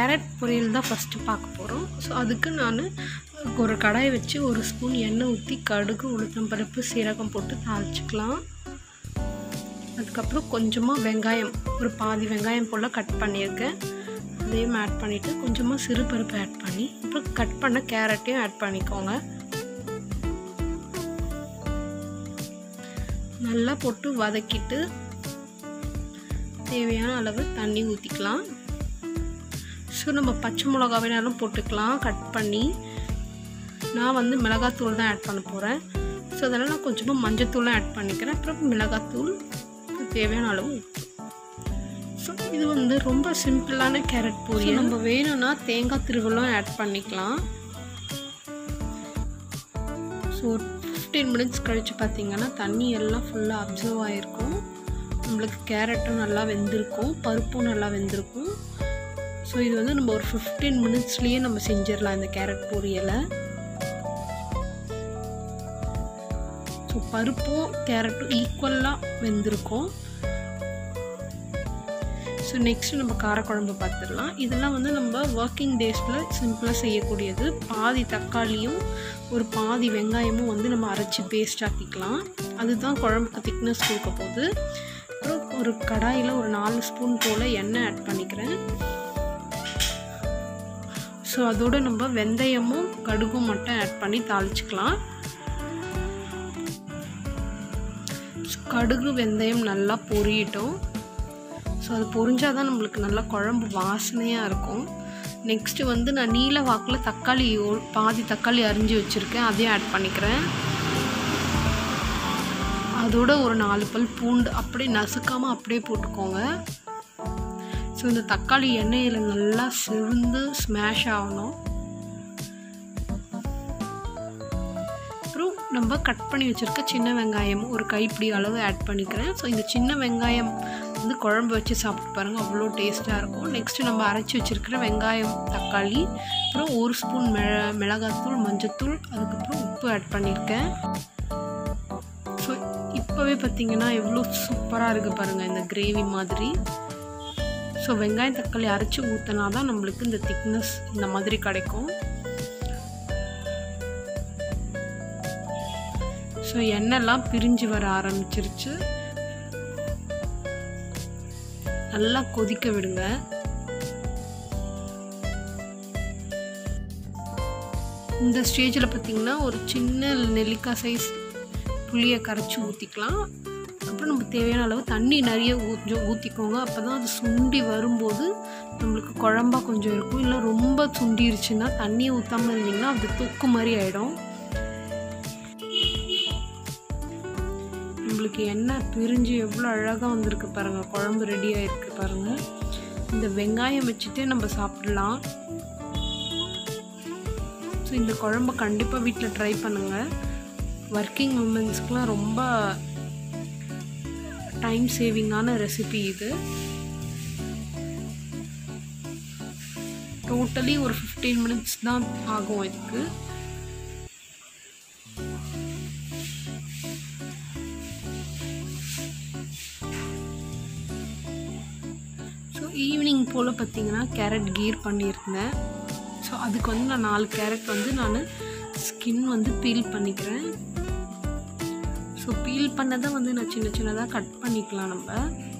carrot பொரியல் தான் first பார்க்க போகிறோம் ஸோ அதுக்கு நான் ஒரு கடாயை வச்சு ஒரு ஸ்பூன் எண்ணெய் ஊற்றி கடுகு உளுத்தம்பருப்பு சீரகம் போட்டு தாளிச்சிக்கலாம் அதுக்கப்புறம் கொஞ்சமாக வெங்காயம் ஒரு பாதி வெங்காயம் போல் கட் பண்ணியிருக்கேன் அதையும் ஆட் பண்ணிவிட்டு கொஞ்சமாக சிறு பருப்பு ஆட் பண்ணி அப்புறம் கட் பண்ண கேரட்டையும் ஆட் பண்ணிக்கோங்க நல்லா போட்டு வதக்கிட்டு தேவையான அளவு தண்ணி ஊற்றிக்கலாம் ஸோ நம்ம பச்சை மிளகா வேணாலும் போட்டுக்கலாம் கட் பண்ணி நான் வந்து மிளகாத்தூள் தான் ஆட் பண்ண போகிறேன் ஸோ அதனால் நான் கொஞ்சமாக மஞ்சத்தூளும் ஆட் பண்ணிக்கிறேன் அப்புறம் மிளகாத்தூள் தேவையான அளவு உப்பு ஸோ இது வந்து ரொம்ப சிம்பிளான கேரட் பொரியல் நம்ம வேணும்னா தேங்காய் திருவள்ளும் ஆட் பண்ணிக்கலாம் ஸோ ஃபிஃப்டீன் மினிட்ஸ் கழித்து பார்த்தீங்கன்னா தண்ணி எல்லாம் ஃபுல்லாக அப்சர்வ் ஆகிருக்கும் நம்மளுக்கு கேரட்டும் நல்லா வெந்திருக்கும் பருப்பும் நல்லா வெந்திருக்கும் ஸோ இது வந்து நம்ம ஒரு ஃபிஃப்டீன் மினிட்ஸ்லேயே நம்ம செஞ்சிடலாம் இந்த கேரட் பொரியலை ஸோ பருப்பும் கேரட்டும் ஈக்குவலாக வெந்திருக்கும் ஸோ நெக்ஸ்ட்டு நம்ம காரக்குழம்பு பார்த்துடலாம் இதெல்லாம் வந்து நம்ம ஒர்க்கிங் டேஸில் சிம்பிளாக செய்யக்கூடியது பாதி தக்காளியும் ஒரு பாதி வெங்காயமும் வந்து நம்ம அரைச்சி பேஸ்ட் ஆக்கிக்கலாம் அதுதான் குழம்புக்கு திக்னஸ் கொடுக்க போகுது அப்புறம் ஒரு கடாயில் ஒரு நாலு ஸ்பூன் போல் எண்ணெய் ஆட் பண்ணிக்கிறேன் ஸோ அதோடு நம்ம வெந்தயமும் கடுகும் மட்டும் ஆட் பண்ணி தாளிச்சிக்கலாம் கடுகு வெந்தயம் நல்லா பொரியட்டும் ஸோ அது பொரிஞ்சால் தான் நம்மளுக்கு நல்லா குழம்பு வாசனையாக இருக்கும் நெக்ஸ்ட்டு வந்து நான் நீல வாக்கில் தக்காளி பாதி தக்காளி அரிஞ்சு வச்சுருக்கேன் அதையும் ஆட் பண்ணிக்கிறேன் அதோட ஒரு நாலு பல் பூண்டு அப்படியே நசுக்காமல் அப்படியே போட்டுக்கோங்க ஸோ இந்த தக்காளி எண்ணெயில் நல்லா செவந்து ஸ்மாஷ் ஆகணும் அப்புறம் நம்ம கட் பண்ணி வச்சுருக்க சின்ன வெங்காயம் ஒரு கைப்பிடி அளவு ஆட் பண்ணிக்கிறேன் ஸோ இந்த சின்ன வெங்காயம் வந்து குழம்பு வச்சு சாப்பிட்டு பாருங்கள் அவ்வளோ டேஸ்ட்டாக இருக்கும் நெக்ஸ்ட்டு நம்ம அரைச்சி வச்சுருக்கிற வெங்காயம் தக்காளி அப்புறம் ஒரு ஸ்பூன் மிள மிளகாத்தூள் மஞ்சத்தூள் அதுக்கப்புறம் உப்பு ஆட் பண்ணியிருக்கேன் ஸோ இப்போவே பார்த்திங்கன்னா எவ்வளோ சூப்பராக இருக்குது பாருங்கள் இந்த கிரேவி மாதிரி ஸோ வெங்காயம் தக்காளி அரைச்சி ஊற்றினா தான் நம்மளுக்கு இந்த திக்னஸ் இந்த மாதிரி கிடைக்கும் ஸோ எண்ணெய்லாம் பிரிஞ்சு வர ஆரம்பிச்சிருச்சு நல்லா கொதிக்க விடுங்க இந்த ஸ்டேஜில் பார்த்திங்கன்னா ஒரு சின்ன நெல்லிக்காய் சைஸ் புளியை கரைச்சி ஊற்றிக்கலாம் அப்புறம் நம்ம தேவையான அளவு தண்ணி நிறைய கொஞ்சம் ஊற்றிக்கோங்க அப்போ தான் அது சுண்டி வரும்போது நம்மளுக்கு குழம்பா கொஞ்சம் இருக்கும் இல்லை ரொம்ப சுண்டிருச்சுன்னா தண்ணியை ஊற்றாமல் இருந்திங்கன்னா அது தொக்கு மாதிரி ஆகிடும் நம்மளுக்கு எண்ணெய் பிரிஞ்சு எவ்வளோ அழகாக வந்திருக்கு பாருங்கள் குழம்பு ரெடி ஆகிருக்கு பாருங்கள் இந்த வெங்காயம் வச்சுட்டே நம்ம சாப்பிடலாம் ஸோ இந்த குழம்பு கண்டிப்பாக வீட்டில் ட்ரை பண்ணுங்கள் ஒர்க்கிங் உமன்ஸ்க்குலாம் ரொம்ப டைம் சேவிங்கான ரெசிபி இது டோட்டலி ஒரு ஃபிஃப்டீன் மினிட்ஸ் தான் ஆகும் இதுக்கு ஸோ ஈவினிங் போல் பார்த்தீங்கன்னா கேரட் கீர் பண்ணியிருந்தேன் ஸோ அதுக்கு வந்து நான் நாலு கேரட் வந்து நான் ஸ்கின் வந்து பீல் பண்ணிக்கிறேன் ஸோ பீல் பண்ணதை வந்து நான் சின்ன சின்னதாக கட் பண்ணிக்கலாம் நம்ம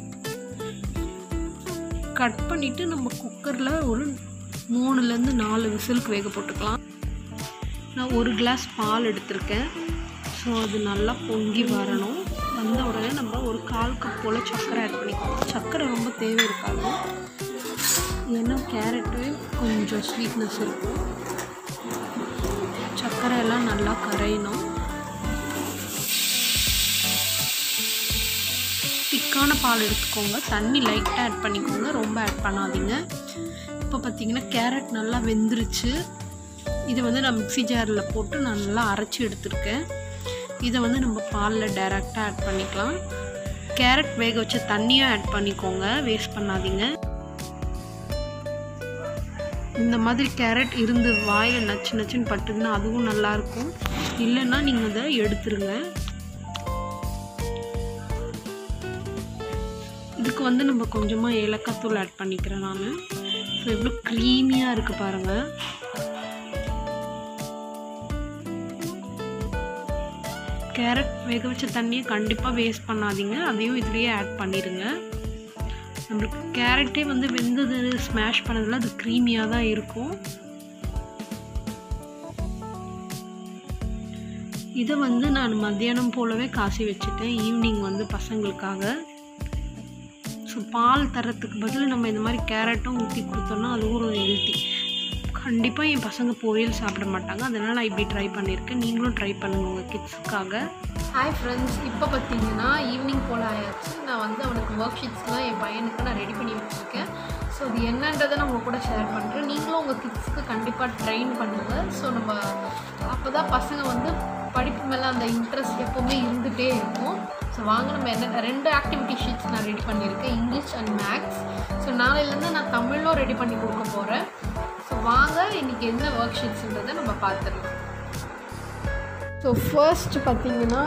கட் பண்ணிவிட்டு நம்ம குக்கரில் ஒரு மூணுலேருந்து நாலு விசிலுக்கு வேக போட்டுக்கலாம் நான் ஒரு கிளாஸ் பால் எடுத்திருக்கேன் ஸோ அது நல்லா பொங்கி வரணும் வந்த உடனே நம்ம ஒரு கால் கப் போல் சர்க்கரை ஆட் பண்ணிக்கலாம் சர்க்கரை ரொம்ப தேவை இருக்காது ஏன்னா கேரட்டு கொஞ்சம் ஸ்வீட்னஸ் இருக்கும் சர்க்கரை எல்லாம் நல்லா கரையணும் திக்கான பால் எடுத்துக்கோங்க தண்ணி லைட்டாக ஆட் பண்ணிக்கோங்க ரொம்ப ஆட் பண்ணாதீங்க இப்போ பார்த்தீங்கன்னா கேரட் நல்லா வெந்துருச்சு இதை வந்து நான் மிக்ஸி ஜாரில் போட்டு நான் நல்லா அரைச்சி எடுத்திருக்கேன் இதை வந்து நம்ம பாலில் டைரெக்டாக ஆட் பண்ணிக்கலாம் கேரட் வேக வச்ச தண்ணியும் ஆட் பண்ணிக்கோங்க வேஸ்ட் பண்ணாதீங்க இந்த மாதிரி கேரட் இருந்து வாயில் நச்சு நச்சுன்னு பட்டுதுன்னா அதுவும் நல்லாயிருக்கும் இல்லைன்னா நீங்கள் அதை எடுத்துருங்க இதுக்கு வந்து நம்ம கொஞ்சமாக ஏலக்காய் தூள் ஆட் பண்ணிக்கிறேன் நான் ஸோ எவ்வளோ க்ரீமியாக இருக்குது பாருங்கள் கேரட் வேக வச்ச தண்ணியை கண்டிப்பாக வேஸ்ட் பண்ணாதீங்க அதையும் இதுலேயே ஆட் பண்ணிடுங்க நம்மளுக்கு கேரட்டே வந்து வெந்தது ஸ்மாஷ் பண்ணதில் அது க்ரீமியாக தான் இருக்கும் இதை வந்து நான் மத்தியானம் போலவே காசி வச்சுட்டேன் ஈவினிங் வந்து பசங்களுக்காக ஸோ பால் தரத்துக்கு பதில் நம்ம இந்த மாதிரி கேரட்டும் ஊற்றி கொடுத்தோம்னா அதுவும் ஒரு ஹெல்த்தி கண்டிப்பாக என் பசங்க பொரியல் சாப்பிட மாட்டாங்க அதனால் நான் இப்படி ட்ரை பண்ணியிருக்கேன் நீங்களும் ட்ரை பண்ணுங்கள் உங்கள் கிட்ஸுக்காக ஹாய் ஃப்ரெண்ட்ஸ் இப்போ பார்த்தீங்கன்னா ஈவினிங் போல் ஆயாச்சு நான் வந்து அவனுக்கு ஒர்க் ஷீட்ஸ்லாம் என் பையனுக்கு நான் ரெடி பண்ணி வச்சுருக்கேன் ஸோ அது என்னன்றதை நான் உங்கள் கூட ஷேர் பண்ணுறேன் நீங்களும் உங்கள் கிட்ஸ்க்கு கண்டிப்பாக ட்ரெயின் பண்ணுங்கள் ஸோ நம்ம அப்போ தான் பசங்க வந்து படிப்பு மேலே அந்த இன்ட்ரெஸ்ட் எப்போவுமே இருந்துகிட்டே இருக்கும் ஸோ வாங்க நம்ம என்ன ரெண்டு ஆக்டிவிட்டி ஷீட்ஸ் நான் ரெடி பண்ணியிருக்கேன் இங்கிலீஷ் அண்ட் மேக்ஸ் ஸோ நாளையிலேருந்து நான் தமிழும் ரெடி பண்ணி கொடுக்க போகிறேன் ஸோ வாங்க இன்றைக்கி என்ன ஒர்க் ஷீட்ஸுன்றதை நம்ம பார்த்துடலாம் ஸோ ஃபர்ஸ்ட் பார்த்தீங்கன்னா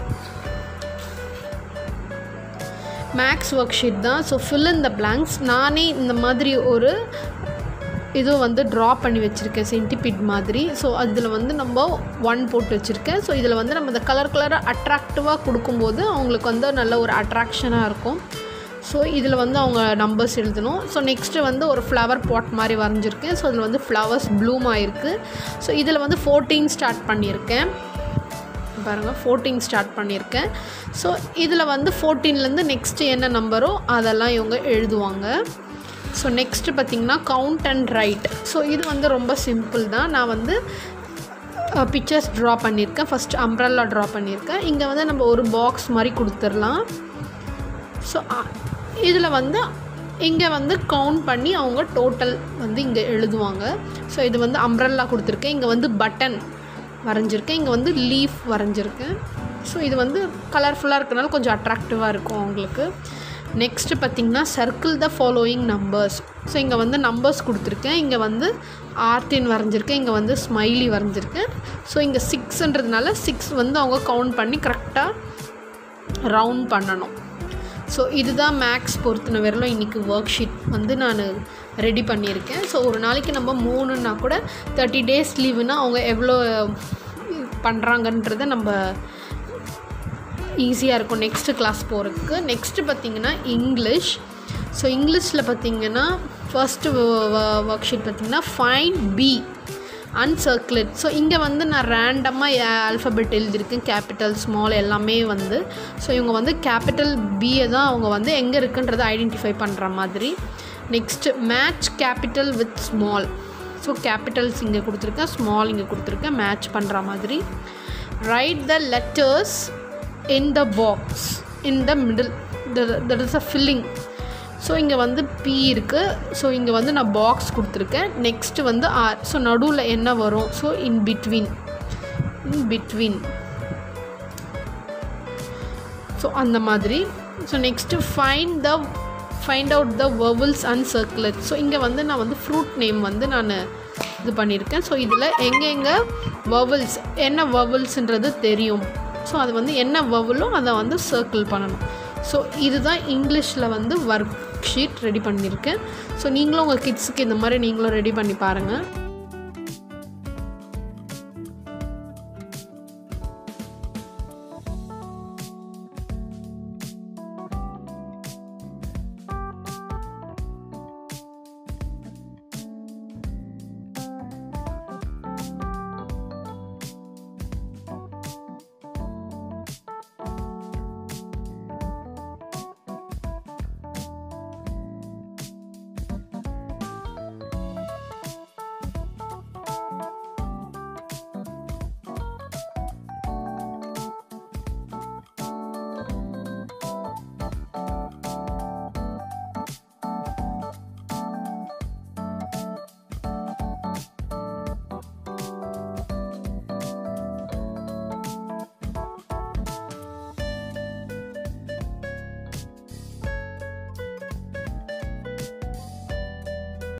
மேக்ஸ் ஒர்க் ஷீட் தான் so fill in the blanks நானே இந்த மாதிரி ஒரு இதுவும் வந்து ட்ரா பண்ணி வச்சுருக்கேன் சென்டிபிட் மாதிரி ஸோ அதில் வந்து நம்ம ஒன் போட்டு வச்சுருக்கேன் ஸோ இதில் வந்து நம்ம இந்த கலர் கலராக அட்ராக்டிவாக கொடுக்கும்போது அவங்களுக்கு வந்து நல்ல ஒரு அட்ராக்ஷனாக இருக்கும் ஸோ இதில் வந்து அவங்க நம்பர்ஸ் எழுதணும் ஸோ நெக்ஸ்ட்டு வந்து ஒரு ஃப்ளவர் பாட் மாதிரி வரைஞ்சிருக்கேன் ஸோ அதில் வந்து ஃப்ளவர்ஸ் ப்ளூம் ஆகிருக்கு ஸோ இதில் வந்து ஃபோர்டீன் ஸ்டார்ட் பண்ணியிருக்கேன் பாருங்கள் ஃபோர்டீன் ஸ்டார்ட் பண்ணியிருக்கேன் ஸோ இதில் வந்து ஃபோர்டீன்லேருந்து நெக்ஸ்ட்டு என்ன நம்பரோ அதெல்லாம் இவங்க எழுதுவாங்க ஸோ நெக்ஸ்ட்டு பார்த்திங்கன்னா கவுண்ட் அண்ட் ரைட் ஸோ இது வந்து ரொம்ப சிம்பிள் தான் நான் வந்து பிக்சர்ஸ் ட்ரா பண்ணியிருக்கேன் ஃபஸ்ட் அம்ப்ரல்லா ட்ரா பண்ணியிருக்கேன் இங்கே வந்து நம்ம ஒரு பாக்ஸ் மாதிரி கொடுத்துடலாம் ஸோ இதில் வந்து இங்கே வந்து கவுண்ட் பண்ணி அவங்க டோட்டல் வந்து இங்கே எழுதுவாங்க ஸோ இது வந்து அம்ப்ரல்லா கொடுத்துருக்கேன் இங்கே வந்து பட்டன் வரைஞ்சிருக்கேன் இங்கே வந்து லீஃப் வரைஞ்சிருக்கேன் ஸோ இது வந்து கலர்ஃபுல்லாக இருக்கனால கொஞ்சம் அட்ராக்டிவாக இருக்கும் அவங்களுக்கு நெக்ஸ்ட்டு பார்த்திங்கன்னா circle the following numbers so இங்கே வந்து நம்பர்ஸ் கொடுத்துருக்கேன் இங்கே வந்து ஆர்டின் வரைஞ்சிருக்கேன் இங்கே வந்து ஸ்மைலி வரைஞ்சிருக்கேன் ஸோ இங்கே சிக்ஸ்ன்றதுனால சிக்ஸ் வந்து அவங்க கவுண்ட் பண்ணி கரெக்டாக ரவுண்ட் பண்ணணும் ஸோ இதுதான் மேக்ஸ் பொறுத்தின வரலும் இன்றைக்கி ஒர்க் ஷீட் வந்து நான் ரெடி பண்ணியிருக்கேன் ஸோ ஒரு நாளைக்கு நம்ம மூணுன்னா கூட தேர்ட்டி டேஸ் லீவுனா அவங்க எவ்வளோ பண்ணுறாங்கன்றத நம்ம ஈஸியாக இருக்கும் நெக்ஸ்ட்டு கிளாஸ் போகிறதுக்கு நெக்ஸ்ட்டு பார்த்திங்கன்னா இங்கிலீஷ் ஸோ இங்கிலீஷில் பார்த்திங்கன்னா ஃபஸ்ட்டு ஒர்க் ஷீட் பார்த்திங்கன்னா ஃபைன் பி அன்சர்க்குலேட் ஸோ இங்கே வந்து நான் ரேண்டமாக ஆல்ஃபபெட் எழுதியிருக்கேன் கேபிட்டல் ஸ்மால் எல்லாமே வந்து ஸோ இவங்க வந்து கேபிட்டல் பியை தான் அவங்க வந்து எங்கே இருக்குன்றதை ஐடென்டிஃபை பண்ணுற மாதிரி next match capital with small so capitals இங்கே கொடுத்துருக்கேன் ஸ்மால் இங்கே கொடுத்துருக்கேன் மேட்ச் பண்ணுற மாதிரி write the letters in the box in the middle that is a filling so இங்கே வந்து பி இருக்குது ஸோ இங்கே வந்து நான் பாக்ஸ் கொடுத்துருக்கேன் நெக்ஸ்ட்டு வந்து ஆர் ஸோ நடுவில் என்ன வரும் so in between in between so அந்த மாதிரி so next find the find out the vowels and circular so இங்கே வந்து நான் வந்து ஃப்ரூட் நேம் வந்து நான் இது பண்ணியிருக்கேன் ஸோ இதில் எங்கெங்கே வவல்ஸ் என்ன வவல்ஸ்ன்றது தெரியும் ஸோ அது வந்து என்ன வவலோ அதை வந்து சர்க்கிள் பண்ணணும் ஸோ இதுதான் இங்கிலீஷில் வந்து ஒர்க் ஷீட் ரெடி பண்ணியிருக்கேன் ஸோ நீங்களும் உங்கள் கிட்ஸுக்கு இந்த மாதிரி நீங்களும் ரெடி பண்ணி பாருங்கள்